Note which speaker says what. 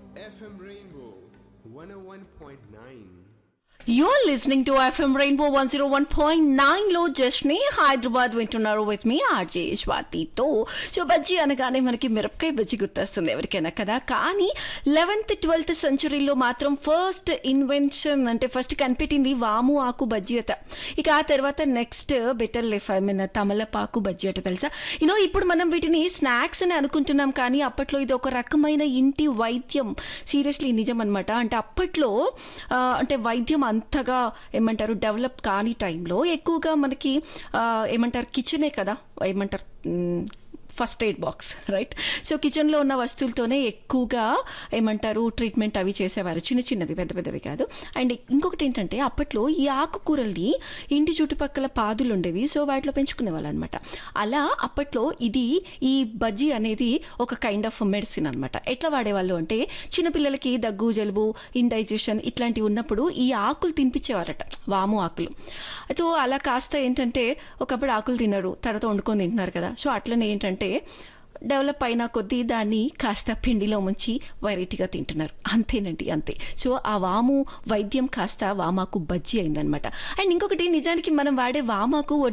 Speaker 1: FM Rainbow 101.9.
Speaker 2: You're listening to FM Rainbow one zero one point nine లో జస్ట్ని హైదరాబాద్ వింటున్నారు with మీ RJ స్వాతితో సో బజ్జీ అనగానే మనకి మిరపకాయ బజ్జీ గుర్తొస్తుంది ఎవరికైనా కదా కానీ లెవెన్త్ ట్వెల్త్ సెంచరీలో మాత్రం ఫస్ట్ ఇన్వెన్షన్ అంటే ఫస్ట్ కనిపెట్టింది వాము ఆకు బజ్జీ అట ఇక ఆ తర్వాత నెక్స్ట్ బెటర్ లిఫ్ ఐ మీన్ తమలపాకు బజ్జీ అట తెలుసా యూనో ఇప్పుడు మనం వీటిని స్నాక్స్ అని అనుకుంటున్నాం కానీ అప్పట్లో ఇది ఒక రకమైన ఇంటి వైద్యం సీరియస్లీ నిజం అనమాట అంటే అప్పట్లో ఆ, అంటే వైద్యం అంతగా ఏమంటారు డెవలప్ కాని టైంలో ఎక్కువగా మనకి ఆ, ఏమంటారు కిచెనే కదా ఏమంటారు first aid box right so కిచెన్లో ఉన్న వస్తువులతోనే ఎక్కువగా ఏమంటారు ట్రీట్మెంట్ అవి చేసేవారు చిన్న చిన్నవి పెద్ద పెద్దవి కాదు అండ్ ఇంకొకటి ఏంటంటే అప్పట్లో ఈ ఆకుకూరల్ని ఇంటి చుట్టుపక్కల పాదులు ఉండేవి సో వాటిలో పెంచుకునే వాళ్ళు అనమాట అలా అప్పట్లో ఇది ఈ బజ్జీ అనేది ఒక కైండ్ ఆఫ్ మెడిసిన్ అనమాట ఎట్లా వాడేవాళ్ళు అంటే చిన్నపిల్లలకి దగ్గు జలుబు ఇండైజెషన్ ఇట్లాంటివి ఉన్నప్పుడు ఈ ఆకులు తినిపించేవారట వాము ఆకులు అయితే అలా కాస్త ఏంటంటే ఒకప్పుడు ఆకులు తినరు తర్వాత వండుకొని తింటున్నారు కదా సో అట్లనే ఏంటంటే డెవలప్ అయిన కొద్దీ దాన్ని కాస్త పిండిలో ముంచి వెరైటీగా తింటున్నారు అంతేనండి అంతే సో ఆ వాము వైద్యం కాస్త వామాకు బజ్జీ అయిందనమాట అండ్ ఇంకొకటి నిజానికి మనం వాడే వామాకు